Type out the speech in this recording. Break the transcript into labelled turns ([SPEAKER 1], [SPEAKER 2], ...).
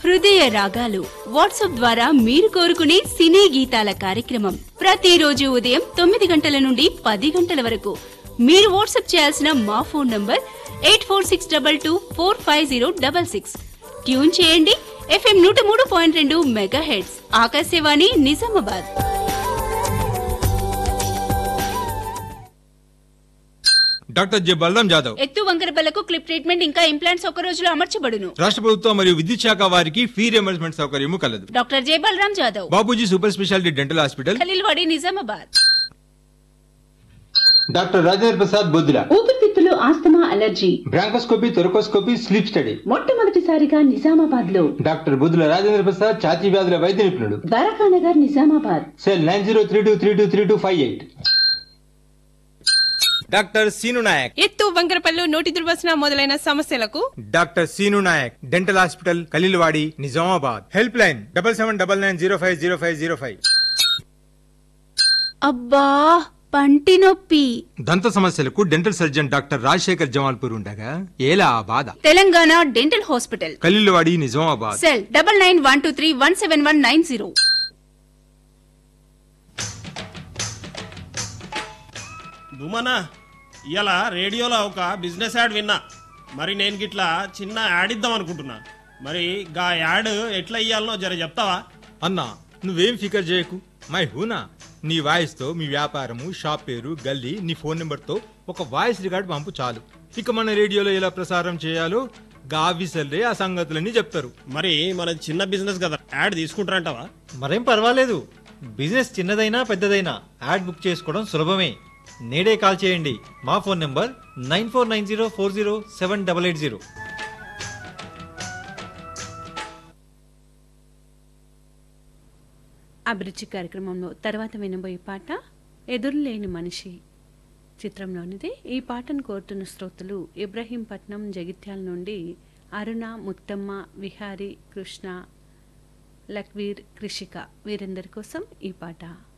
[SPEAKER 1] హృదయ రాగాలు వాట్సాప్ ద్వారా మీరు కోరుకునే సినీ గీతాల కార్యక్రమం ప్రతిరోజు ఉదయం తొమ్మిది గంటల నుండి పది గంటల వరకు మీరు వాట్సాప్ చేయాల్సిన మా phone number eight four six double two four five zero double six tune చేయండి ఎఫ్ఎం నూట మూడు పాయింట్ రెండు megahertz Akashvani Nizamabad
[SPEAKER 2] doctor J Balaram Jadhav
[SPEAKER 1] ఎత్తు వంకరబలకు క్లిప్ ట్రీట్మెంట్ ఇంకా ఇంప్లాంట్స్ ఒక రోజులో అమర్చబడును
[SPEAKER 2] రాష్ట్ర ప్రభుత్వం మరియు విద్యుత్ శాఖ వారికి ఫీ రియంబర్స్మెంట్ సౌకర్యము కలదు
[SPEAKER 1] doctor J Balaram Jadhav
[SPEAKER 2] Babuji super speciality dental hospital
[SPEAKER 1] Khaleelwadi Nizamabad
[SPEAKER 3] doctor Rajendra Prasad Boddula
[SPEAKER 4] ఊపిరితిత్తులు asthma allergy
[SPEAKER 3] bronchoscopy thoracoscopy sleep study
[SPEAKER 4] మొట్టమొదటిసారిగా నిజామాబాద్ లో
[SPEAKER 3] డాక్టర్ బుద్ధుల రాజేంద్ర ప్రసాద్ ఛాతీ వ్యాధుల వైద్య నిపుణుడు
[SPEAKER 4] Dwarakanagar Nizamabad
[SPEAKER 3] cell nine zero three two three two three two five eight
[SPEAKER 2] doctor Seenu Naik
[SPEAKER 5] ఎత్తు వంకరపల్లు నోటి దుర్వాసన మొదలైన సమస్యలకు
[SPEAKER 2] doctor Seenu Naik dental hospital Khaleelwadi Nizamabad helpline double seven double nine zero five zero five zero five
[SPEAKER 1] అబ్బా పంటి నొప్పి
[SPEAKER 2] దంత సమస్యలకు dental surgeon doctor Rajasekhar Jamalpur ఉండగా ఏలా ఆ బాధ
[SPEAKER 1] Telangana dental hospital
[SPEAKER 2] Khaleelwadi Nizamabad
[SPEAKER 1] cell double nine one two three one seven one nine zero
[SPEAKER 6] భూమనా ఇలా రేడియోలో ఒక బిజినెస్ యాడ్ విన్నా మరి నేను గిట్లా చిన్న యాడ్ ఇద్దాం అనుకుంటున్నా మరి గా యాడ్ ఎట్లా ఇయ్యాలనో జర చెప్తావా
[SPEAKER 2] అన్నా నువ్వేం ఫికర్ చేయకు మై హూనా నీ వాయిస్ తో మీ వ్యాపారము షాప్ పేరు గల్లీ నీ ఫోన్ నెంబర్ తో ఒక వాయిస్ రికార్డ్ పంపు చాలు ఇక మన రేడియోలో ఎలా ప్రసారం చేయాలో గావిసల్లే ఆ సంగతులన్నీ చెప్తారు
[SPEAKER 6] మరి మన చిన్న బిజినెస్ కదా యాడ్ తీసుకుంటారంటావా
[SPEAKER 7] మరేం పర్వాలేదు బిజినెస్ చిన్నదైనా పెద్దదైనా యాడ్ బుక్ చేసుకోవడం సులభమే నేడే కాల్ చేయండి మా phone number nine four nine zero four zero seven double eight zero
[SPEAKER 1] అభిరుచి కార్యక్రమంలో తర్వాత వినబోయే పాట ఎదురులేని మనిషి చిత్రంలోనిది ఈ పాటను కోరుతున్న శ్రోతలు ఇబ్రహీంపట్నం జగిత్యాల నుండి అరుణ ముత్తమ్మ విహారీ కృష్ణ లక్వీర్ కృషిక వీరందరి కోసం ఈ పాట